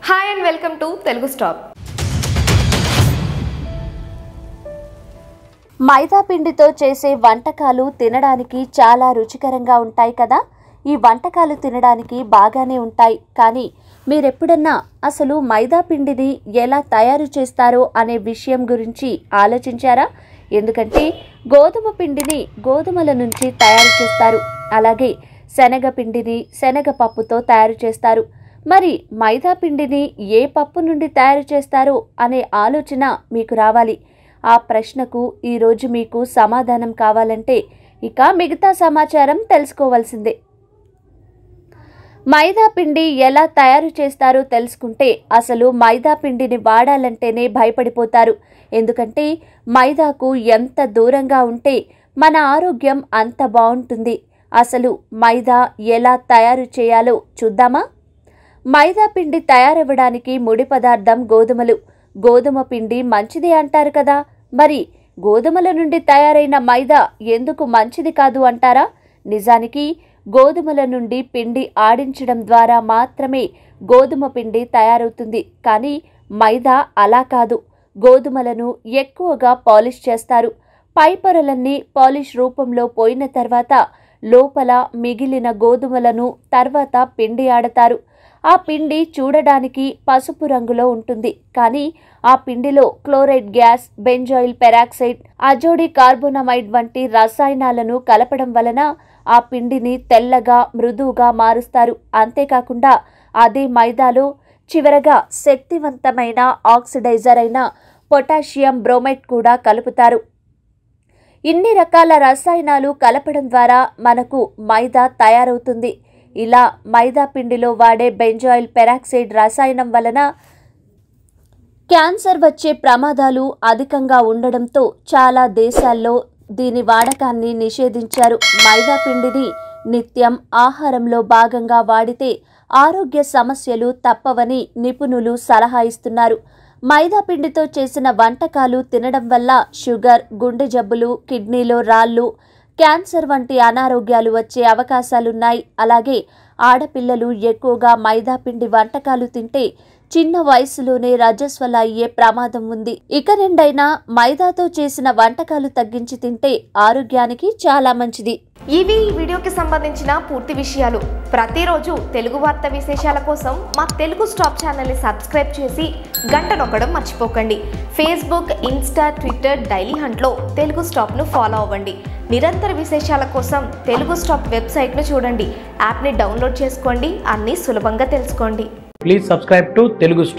hi and welcome to Telugu stop మైదా పిండితో చేసే వంటకాలు తినడానికి చాలా రుచికరంగా ఉంటాయి కదా ఈ వంటకాలు తినడానికి బాగానే ఉంటాయి కానీ మీరెప్పుడన్నా అసలు మైదా పిండిని ఎలా తయారు చేస్తారో అనే విషయం గురించి ఆలోచించారా ఎందుకంటే గోధుమ పిండిని గోధుమల నుంచి తయారు చేస్తారు అలాగే శనగ పిండిని శనగ పప్పుతో తయారు చేస్తారు మరి మైదా పిండిని ఏ పప్పు నుండి తయారు చేస్తారో అనే ఆలోచన మీకు రావాలి ఆ ప్రశ్నకు ఈరోజు మీకు సమాధానం కావాలంటే ఇక మిగతా సమాచారం తెలుసుకోవాల్సిందే మైదా పిండి ఎలా తయారు చేస్తారో తెలుసుకుంటే అసలు మైదా పిండిని వాడాలంటేనే భయపడిపోతారు ఎందుకంటే మైదాకు ఎంత దూరంగా ఉంటే మన ఆరోగ్యం అంత బాగుంటుంది అసలు మైదా ఎలా తయారు చేయాలో చూద్దామా మైదా పిండి తయారవ్వడానికి ముడి పదార్థం గోధుమలు గోధుమ పిండి మంచిది అంటారు కదా మరి గోధుమల నుండి తయారైన మైదా ఎందుకు మంచిది కాదు అంటారా నిజానికి గోధుమల నుండి పిండి ఆడించడం ద్వారా మాత్రమే గోధుమ పిండి తయారవుతుంది కానీ మైదా అలా కాదు గోధుమలను ఎక్కువగా పాలిష్ చేస్తారు పై పొరలన్నీ పాలిష్ రూపంలో పోయిన తర్వాత లోపల మిగిలిన గోధుమలను తర్వాత పిండి ఆడతారు ఆ పిండి చూడడానికి పసుపు రంగులో ఉంటుంది కానీ ఆ పిండిలో chloride gas benzoyl peroxide azodicarbonamide వంటి రసాయనాలను కలపడం వలన ఆ పిండిని తెల్లగా మృదువుగా మారుస్తారు అంతేకాకుండా అదే మైదాలో చివరగా శక్తివంతమైన ఆక్సిడైజర్ అయిన పొటాషియం బ్రోమైడ్ కూడా కలుపుతారు ఇన్ని రకాల రసాయనాలు కలపడం ద్వారా మనకు మైదా తయారవుతుంది ఇలా మైదా పిండిలో వాడే బెంజాయిల్ పెరాక్సైడ్ రసాయనం వలన క్యాన్సర్ వచ్చే ప్రమాదాలు అధికంగా ఉండడంతో చాలా దేశాల్లో దీని వాడకాన్ని నిషేధించారు మైదా పిండిని నిత్యం ఆహారంలో భాగంగా వాడితే ఆరోగ్య సమస్యలు తప్పవని నిపుణులు సలహా ఇస్తున్నారు మైదా పిండితో చేసిన వంటకాలు తినడం వల్ల షుగర్ గుండె జబ్బులు కిడ్నీలో రాళ్ళు క్యాన్సర్ వంటి అనారోగ్యాలు వచ్చే అవకాశాలున్నాయి అలాగే ఆడపిల్లలు ఎక్కువగా మైదా పిండి వంటకాలు తింటే చిన్న వయసులోనే రజస్వల అయ్యే ప్రమాదం ఉంది ఇక రెండైనా మైదాతో చేసిన వంటకాలు తగ్గించి తింటే ఆరోగ్యానికి చాలా మంచిది ఇవి ఈ వీడియోకి సంబంధించిన పూర్తి విషయాలు ప్రతిరోజు తెలుగు వార్త విశేషాల కోసం మా తెలుగు స్టాప్ ఛానల్ని సబ్స్క్రైబ్ చేసి గంట నొక్కడం మర్చిపోకండి ఫేస్బుక్ ఇన్స్టా ట్విట్టర్ డైలీ హంట్లో తెలుగు స్టాప్ను ఫాలో అవ్వండి నిరంతర విశేషాల కోసం తెలుగు స్టాప్ వెబ్సైట్ను చూడండి యాప్ని డౌన్లోడ్ చేసుకోండి అన్నీ సులభంగా తెలుసుకోండి ప్లీజ్ సబ్స్క్రైబ్ టు తెలుగు